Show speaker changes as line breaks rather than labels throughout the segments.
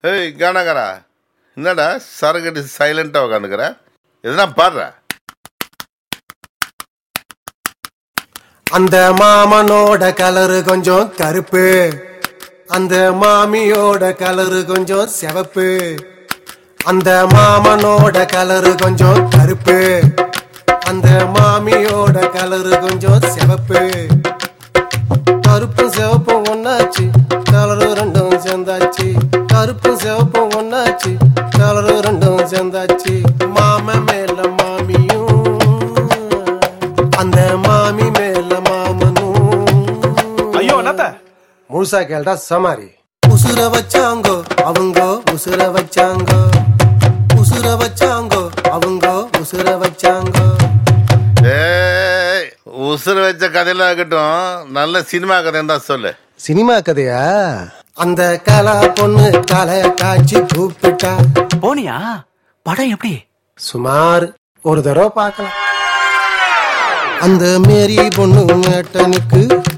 ஏய் கானாகரா என்னடா சரகடி சைலண்டாக உட்காந்துக்கிற எதுனா பாடுற
அந்த மாமனோட கலரு கொஞ்சம் கருப்பு அந்த மாமியோட கலரு கொஞ்சம் சிவப்பு அந்த மாமனோட கலரு கொஞ்சம் கருப்பு அந்த மாமியோட கலரு கொஞ்சம் சிவப்பு கருப்பும் சிவப்பும் ஒன்னாச்சு கலரு ரெண்டும் சேர்ந்தாச்சு கருப்பும் சிவப்பும் ஒன்னாச்சு கலரு ரெண்டும் சேர்ந்தாச்சு மாம மேல மாமியும் அந்த மாமி மேல மாமனும்
ஐயோ என்னத்த
முழுசா கேள்டா சமாரி உசுர வச்சாங்கோ அவங்க உசுர வச்சாங்கோ உசுர வச்சாங்கோ அவங்க உசுர வச்சாங்கோ
ஏய் உசுறு வச்ச கதையெல்லாம் இருக்கட்டும் நல்ல சினிமா கதை தான் சொல்லு
சினிமா கதையா அந்த கலா பொண்ணு தலை காய்ச்சி கூப்பிட்டா
போனியா படம் எப்படி
சுமார் ஒரு தடவை பார்க்கலாம் அந்த மேரி பொண்ணு மேட்டனுக்கு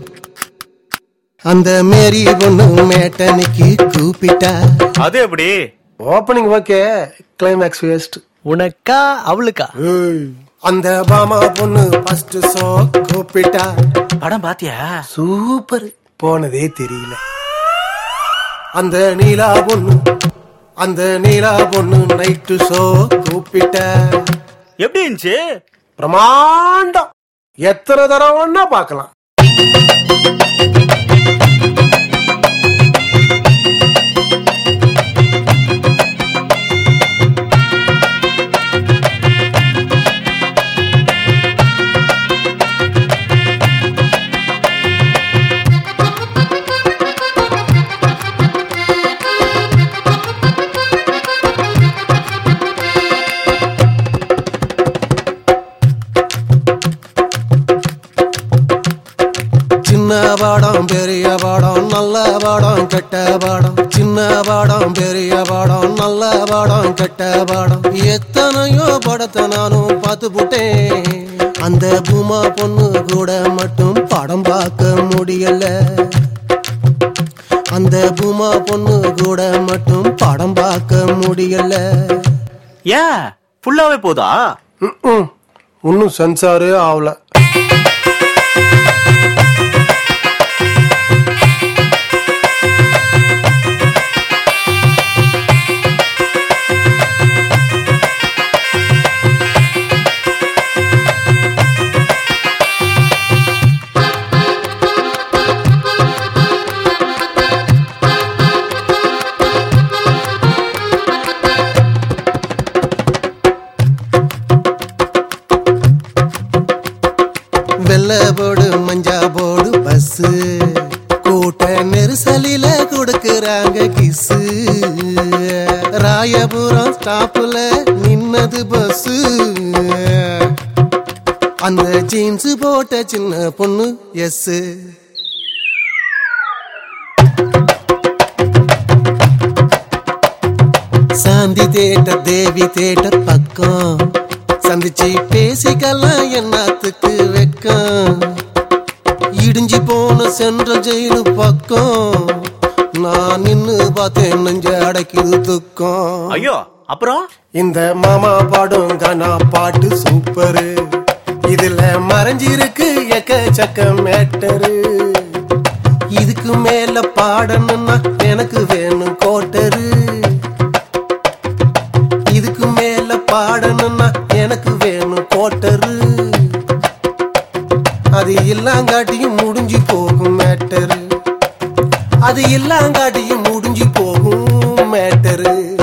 அந்த மேரி பொண்ணு மேட்டனுக்கு கூப்பிட்டா
அது எப்படி
ஓப்பனிங் ஓகே கிளைமேக்ஸ் வேஸ்ட்
உனக்கா அவளுக்கா
அந்த பாமா பொண்ணு ஃபர்ஸ்ட் ஷோ கூப்பிட்டா
படம் பாத்தியா
சூப்பர் போனதே தெரியல அந்த நீலா பொண்ணு அந்த நீலா பொண்ணு நைட்டு ஷோ கூப்பிட்டா
எப்படி இருந்துச்சு
பிரமாண்டம் எத்தனை தடவைன்னா பார்க்கலாம் சின்ன பாடம் பெரிய பாடம் நல்ல பாடம் கெட்ட பாடம் சின்ன பாடம் பெரிய பாடம் நல்ல பாடம் கெட்ட பாடம் எத்தனையோ படத்தை நானும் பார்த்து போட்டேன் அந்த பூமா பொண்ணு கூட மட்டும் படம் பார்க்க முடியல அந்த பூமா பொண்ணு கூட மட்டும் படம் பார்க்க முடியல
ஏன் ஃபுல்லாவே போதா
இன்னும் சென்சாரே ஆகல வெள்ளை போடு மஞ்சா போடு பஸ் கூட்ட நெரிசலில கொடுக்கறாங்க கிசு ராயபுரம் ஸ்டாப்ல நின்னது பஸ் அந்த ஜீன்ஸ் போட்ட சின்ன பொண்ணு yes Shanti theatre Devi theatre பக்கம் சந்திச்சு பேசிக்கலாம் என்னத்துக்கு வெக்கம் இடிஞ்சு போன சென்ற ஜெயிலு பக்கம் நான் நின்னு பார்த்தேன் நெஞ்ச அடைக்குது துக்கம்
ஐயோ அப்புறம்
இந்த மாமா பாடும் கனா பாட்டு சூப்பரு இதுல மறைஞ்சிருக்கு எக்கச்சக்க மேட்டரு இதுக்கு மேல பாடணும்னா எனக்கு வேணும் கோட்டரு இதுக்கு மேல பாடணும்னா எனக்கு வேணும் கோட்டரு அது இல்லாங்காட்டியும் முடிஞ்சு போகும் மேட்டரு அது இல்லாங்காட்டியும் முடிஞ்சு போகும் மேட்டரு